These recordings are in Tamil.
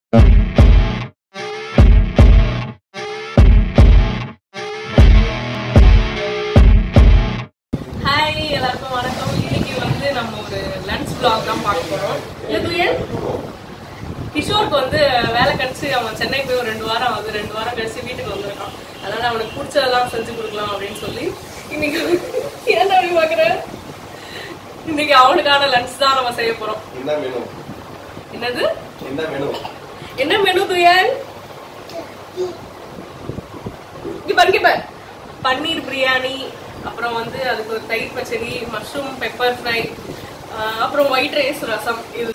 ஹாய் எல்லாருக்கும் வணக்கம் இன்னைக்கு வந்து நம்ம ஒரு லஞ்ச் vlog தான் பார்க்க போறோம் இல்ல துயன் கிஷோருக்கு வந்து வேலை கழிச்சு அவன் சென்னை போய் ஒரு ரெண்டு வாரம் ஆகுது ரெண்டு வாரம் கழிச்சு வீட்டுக்கு வந்திருக்கான் அதனால அவனுக்கு பிடிச்சதெல்லாம் செஞ்சு கொடுக்கலாம் அப்படின்னு சொல்லி இன்னைக்கு ஏன் அப்படி பாக்குற இன்னைக்கு அவனுக்கான லஞ்ச் தான் நம்ம செய்ய போறோம் என்ன மெனு என்னது என்ன மெனு என்ன மெனு துயன் இங்க பாரு, இங்க பாரு. பன்னீர் பிரியாணி அப்புறம் வந்து அதுக்கு ஒரு தயிர் பச்சடி மஷ்ரூம் பெப்பர் ஃப்ரை அப்புறம் ஒயிட் ரைஸ் ரசம் இது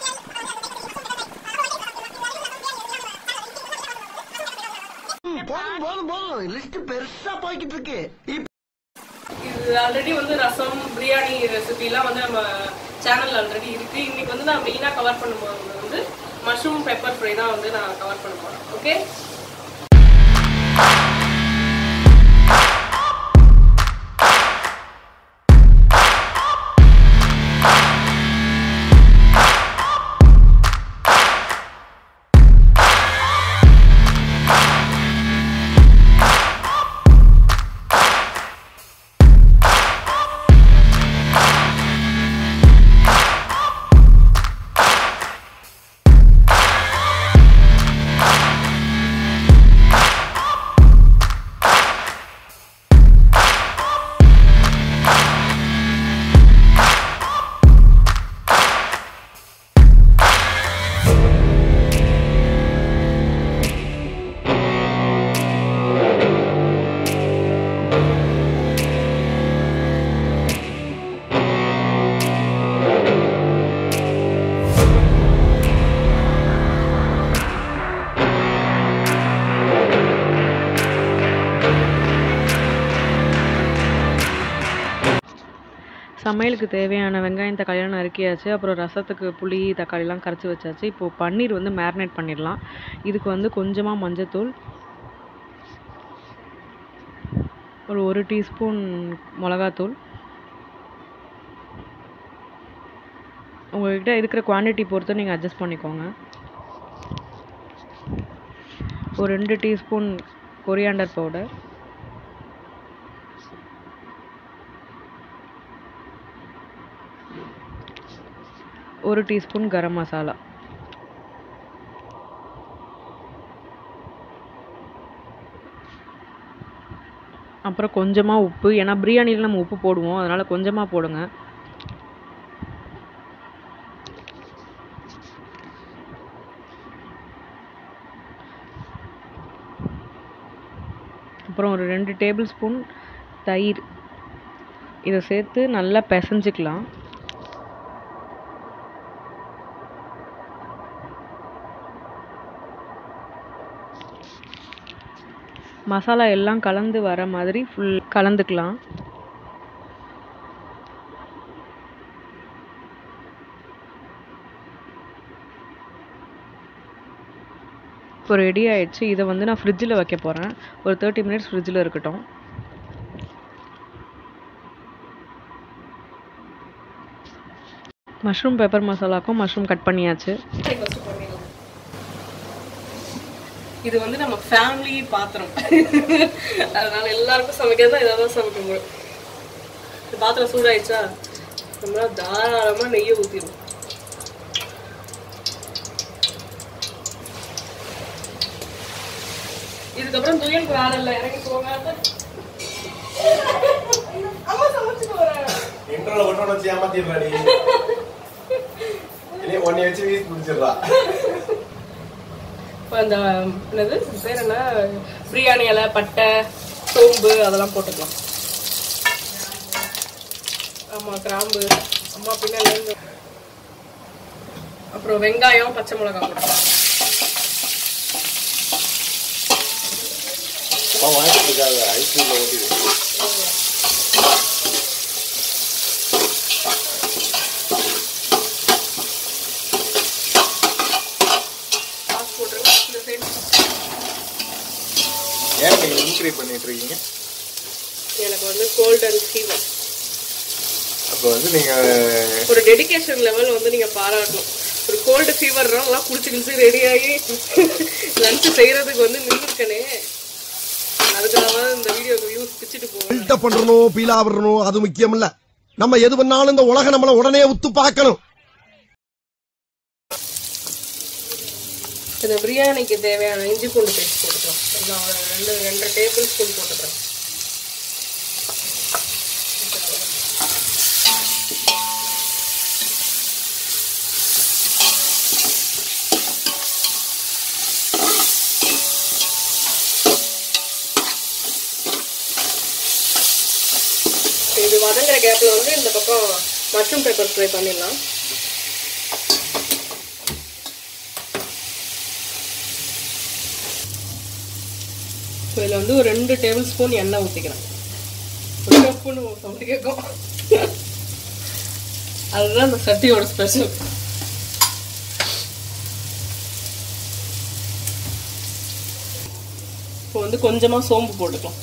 போதும் போதும் போதும் லிஸ்ட் பெருசா போய்கிட்டு இருக்கு இது ஆல்ரெடி வந்து ரசம் பிரியாணி ரெசிபி எல்லாம் வந்து நம்ம சேனல்ல ஆல்ரெடி இருக்கு இன்னைக்கு வந்து நான் மெயினா கவர் பண்ண போறது வந்து மஷ்ரூம் பெப்பர் ஃப்ரை தான் வந்து நான் கவர் பண்ண போறேன் ஓகே சமையலுக்கு தேவையான வெங்காயம் தக்காளியெல்லாம் நறுக்கியாச்சு அப்புறம் ரசத்துக்கு புளி தக்காளிலாம் கரைச்சி வச்சாச்சு இப்போது பன்னீர் வந்து மேரினேட் பண்ணிடலாம் இதுக்கு வந்து கொஞ்சமாக மஞ்சத்தூள் ஒரு ஒரு டீஸ்பூன் மிளகாத்தூள் உங்கள்கிட்ட இருக்கிற குவான்டிட்டி பொறுத்து நீங்கள் அட்ஜஸ்ட் பண்ணிக்கோங்க ஒரு ரெண்டு டீஸ்பூன் கொரியாண்டர் பவுடர் ஒரு டீஸ்பூன் கரம் மசாலா அப்புறம் கொஞ்சமாக உப்பு ஏன்னா பிரியாணியில் நம்ம உப்பு போடுவோம் அதனால் கொஞ்சமாக போடுங்க அப்புறம் ஒரு ரெண்டு டேபிள் ஸ்பூன் தயிர் இதை சேர்த்து நல்லா பிசைஞ்சிக்கலாம் மசாலா எல்லாம் கலந்து வர மாதிரி ஃபுல் கலந்துக்கலாம் இப்போ ரெடி ஆயிடுச்சு இதை வந்து நான் ஃப்ரிட்ஜில் வைக்க போகிறேன் ஒரு தேர்ட்டி மினிட்ஸ் ஃப்ரிட்ஜில் இருக்கட்டும் மஷ்ரூம் பெப்பர் மசாலாக்கும் மஷ்ரூம் கட் பண்ணியாச்சு first பண்ணிடலாம். இது வந்து நம்ம ஃபேமிலி பாத்திரம் அதனால எல்லாருக்கும் சமைக்கிறது தான் இதை தான் சமைக்க முடியும் இந்த பாத்திரம் சூடாயிடுச்சா நம்ம தாராளமா நெய்யை ஊற்றிடும் இதுக்கப்புறம் துயனுக்கு வேலை இல்லை இறங்கி போங்க அம்மா சமைச்சுட்டு வரேன் இன்ட்ரோல ஒன்னோட வச்சு ஏமாத்திடுறாடி இனி ஒன்னை வச்சு வீசி பிடிச்சிடுறா இப்போ அந்த என்னது இது பேர் என்ன பிரியாணி இலை பட்டை சோம்பு அதெல்லாம் போட்டுக்கலாம் ஆமா கிராம்பு அம்மா பின்னால இருந்து அப்புறம் வெங்காயம் பச்சை மிளகாய் போட்டுக்கலாம் அம்மா வாங்கிட்டு இருக்காங்க ஐஸ்கிரீம்ல ஓட்டிடு சாஸ் போட்டுருங்க இந்த சைடு ஏன் நீங்க இன்க்ரி பண்ணிட்டு இருக்கீங்க எனக்கு வந்து கோல்டன் ஃபீவர் அப்போ வந்து நீங்க ஒரு டெடிகேஷன் லெவல் வந்து நீங்க பாராட்டணும் ஒரு கோல்டு ஃபீவர்லாம் குடிச்சு குடிச்சு ரெடி ஆகி லஞ்சு செய்யறதுக்கு வந்து நின்றுருக்கனே அதுக்காக இந்த வீடியோக்கு வியூஸ் பிச்சுட்டு போவேன் பில்டப் பண்றணும் பீலா விடணும் அது முக்கியம் இல்ல நம்ம எது பண்ணாலும் இந்த உலகம் நம்மள உடனே உத்து பார்க்கணும் இந்த பிரியாணிக்கு தேவையான இஞ்சி பூண்டு பேஸ்ட் போட்டுக்கலாம் நான் ஒரு ரெண்டு ரெண்டு டேபிள் ஸ்பூன் போட்டுக்கிறேன் இது வதங்குற கேப்ல வந்து இந்த பக்கம் மஷ்ரூம் பெப்பர் ஸ்ப்ரே பண்ணிடலாம் ஸோ இதில் வந்து ஒரு ரெண்டு டேபிள் ஸ்பூன் எண்ணெய் ஊற்றிக்கிறேன் ஒரு கப்புன்னு சவுண்டு கேட்கும் அதுதான் இந்த சட்டியோட ஸ்பெஷல் இப்போ வந்து கொஞ்சமாக சோம்பு போட்டுக்கலாம்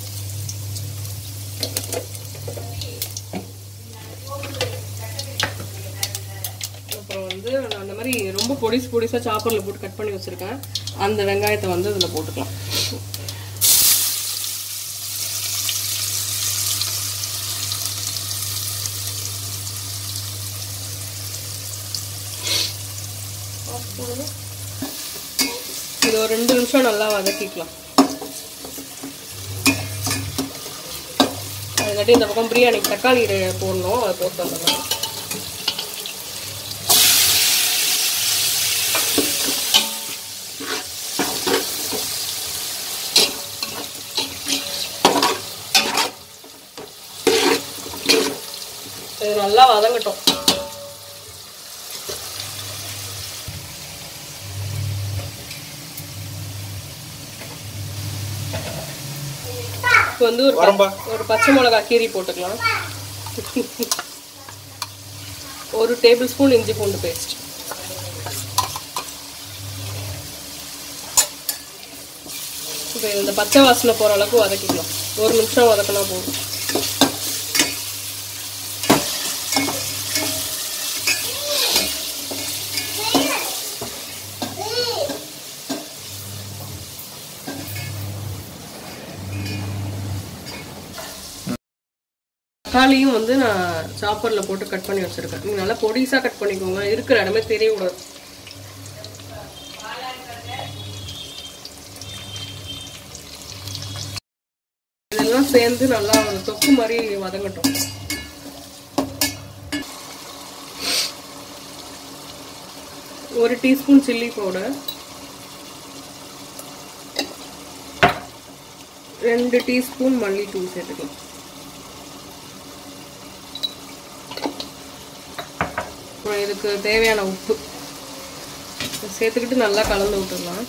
அப்புறம் வந்து நான் அந்த மாதிரி ரொம்ப பொடிசு பொடிசாக சாப்பரில் போட்டு கட் பண்ணி வச்சுருக்கேன் அந்த வெங்காயத்தை வந்து இதில் போட்டுக்கலாம் இது ஒரு ரெண்டு நிமிஷம் நல்லா வதக்கிக்கலாம் அதுக்காட்டி இந்த பக்கம் பிரியாணிக்கு தக்காளி ரெ- போடணும் அதை போட்டு வந்துடலாம் இது நல்லா வதங்கட்டும் இப்போ வந்து ஒரு ப- வரம்பா. ஒரு பச்சை மிளகாய் கீரி போட்டுக்கலாம் ஒரு டேபிள் ஸ்பூன் இஞ்சி பூண்டு பேஸ்ட் இப்போ இந்த பச்சை வாசனை போகிற அளவுக்கு வதக்கிக்கலாம் ஒரு நிமிஷம் வதக்கினா போதும் தக்காளியும் வந்து நான் சாப்பரில் போட்டு கட் பண்ணி வச்சுருக்கேன் நீங்கள் நல்லா பொடிசாக கட் பண்ணிக்கோங்க இருக்கிற இடமே தெரியக்கூடாது இதெல்லாம் சேர்ந்து நல்லா ஒரு தொக்கு மாதிரி வதங்கட்டும் ஒரு டீஸ்பூன் சில்லி பவுடர் ரெண்டு டீஸ்பூன் மல்லித்தூள் சேர்த்துக்கலாம் அப்புறம் இதுக்கு தேவையான உப்பு இதை சேர்த்துக்கிட்டு நல்லா கலந்து விட்டுடலாம்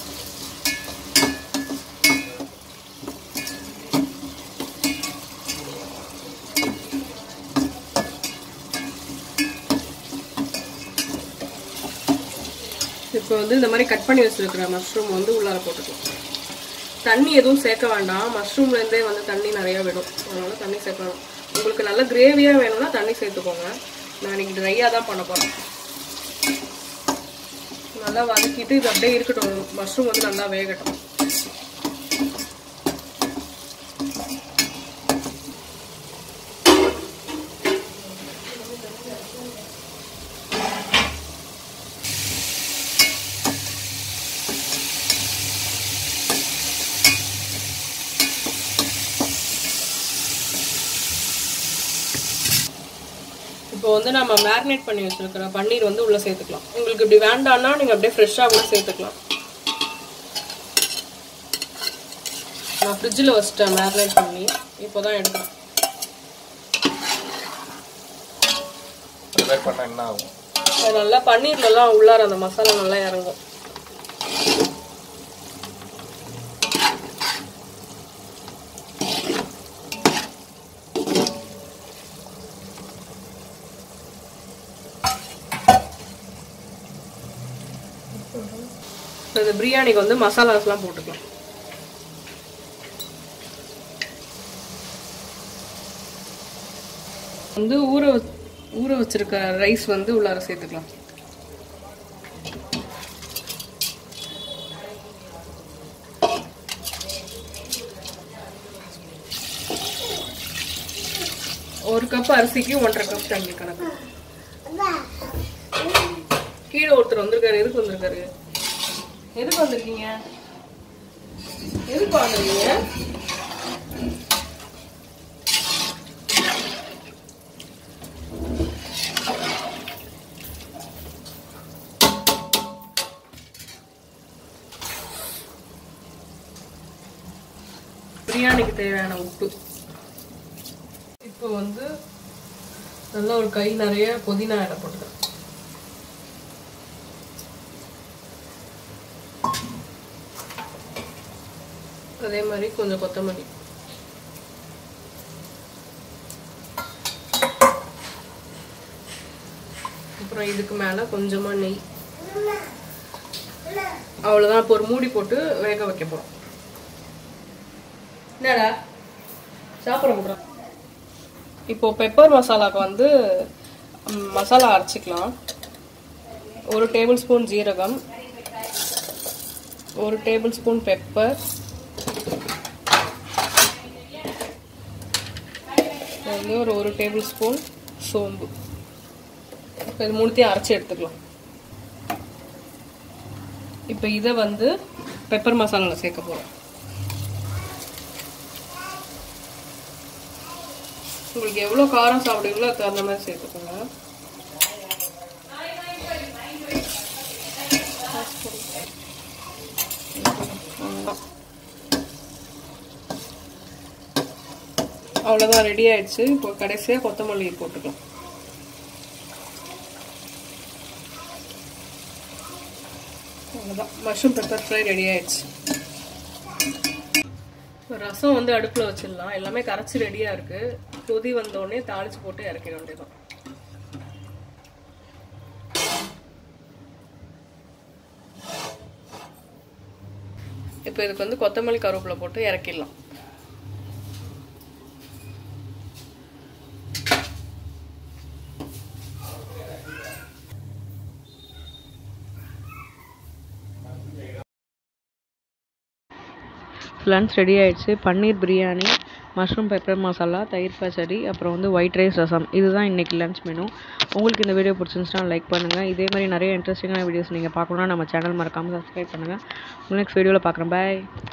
இப்போ வந்து இந்த மாதிரி கட் பண்ணி வச்சிருக்கிற மஷ்ரூம் வந்து உள்ளார போட்டுக்கலாம் தண்ணி எதுவும் சேர்க்க வேண்டாம் மஷ்ரூம்லேருந்தே வந்து தண்ணி நிறையா விடும் அதனால தண்ணி சேர்க்க வேண்டாம் உங்களுக்கு நல்ல கிரேவியாக வேணும்னா தண்ணி சேர்த்துக்கோங்க நான் இன்னைக்கு ட்ரையாக தான் பண்ண போகிறேன் நல்லா வதக்கிட்டு இது அப்படியே இருக்கட்டும் மஷ்ரூம் வந்து நல்லா வேகட்டும் இப்போ வந்து நம்ம மேரினேட் பண்ணி வச்சிருக்கிற பன்னீர் வந்து உள்ள சேர்த்துக்கலாம் உங்களுக்கு இப்படி வேண்டாம்னா நீங்க அப்படியே ஃப்ரெஷ்ஷாக கூட சேர்த்துக்கலாம் நான் ஃப்ரிட்ஜில் வச்சுட்டேன் மேரினேட் பண்ணி இப்போ தான் எடுக்கிறேன் இந்த மாதிரி பண்ணா என்ன ஆகும் அது நல்லா பன்னீர்லலாம் உள்ளார அந்த மசாலா நல்லா இறங்கும் இந்த பிரியாணிக்கு வந்து மசாலாஸ்லாம் போட்டுக்கலாம் வந்து ஊற வ- ஊற வச்சிருக்க ரைஸ் வந்து உள்ளார சேர்த்துக்கலாம் ஒரு கப் அரிசிக்கு ஒன்றரை கப் தண்ணி கணக்கு கீழே ஒருத்தர் வந்திருக்காரு எதுக்கு வந்திருக்காரு எதுக்கு வந்திருக்கீங்க எதுக்கு வந்திருக்கீங்க பிரியாணிக்கு தேவையான உப்பு இப்போ வந்து நல்லா ஒரு கை நிறைய புதினா இலை போட்டுக்கிறேன் அதே மாதிரி கொஞ்சம் கொத்தமல்லி அப்புறம் இதுக்கு மேல கொஞ்சமா நெய் அவ்வளவுதான் இப்போ ஒரு மூடி போட்டு வேக வைக்க போறோம் என்னடா சாப்பிட முடியும் இப்போ பெப்பர் மசாலாக்கு வந்து ம், மசாலா அரைச்சிக்கலாம் ஒரு டேபிள் ஸ்பூன் ஜீரகம் ஒரு டேபிள் ஸ்பூன் பெப்பர் வந்து ஒரு ஒரு டேபிள் ஸ்பூன் சோம்பு இப்போ இது மூணுத்தையும் அரைச்சி எடுத்துக்கலாம் இப்போ இதை வந்து பெப்பர் மசாலாவில் சேர்க்க போகிறோம் உங்களுக்கு எவ்வளோ காரம் சாப்பிடுவீங்களோ அதுக்கு தகுந்த மாதிரி சேர்த்துக்கோங்க அவ்வளோதான் ரெடி ஆயிடுச்சு இப்போ கடைசியாக கொத்தமல்லி போட்டுக்கலாம் அவ்வளோதான் மஷ்ரூம் பெப்பர் ஃப்ரை ரெடி ஆயிடுச்சு இப்போ ரசம் வந்து அடுப்பில் வச்சிடலாம் எல்லாமே கரைச்சி ரெடியாக இருக்கு கொதி வந்தோடனே தாளிச்சு போட்டு இறக்கிட வேண்டியதான் இப்போ இதுக்கு வந்து கொத்தமல்லி கருவேப்பிலை போட்டு இறக்கிடலாம் லன்ச் ரெடி ஆயிடுச்சு பன்னீர் பிரியாணி மஷ்ரூம் பெப்பர் மசாலா தயிர் பச்சடி அப்புறம் வந்து ஒயிட் ரைஸ் ரசம் இதுதான் இன்றைக்கி லன்ச் மெனு உங்களுக்கு இந்த வீடியோ பிடிச்சிருந்துச்சுன்னா லைக் பண்ணுங்கள் இதே மாதிரி நிறைய இன்ட்ரெஸ்டிங்கான வீடியோஸ் நீங்கள் பார்க்கணுன்னா நம்ம சேனல் மறக்காமல் சப்ஸ்கிரைப் பண்ணுங்கள் நெக்ஸ்ட் வீடியோவில் பார்க்குறேன் பாய்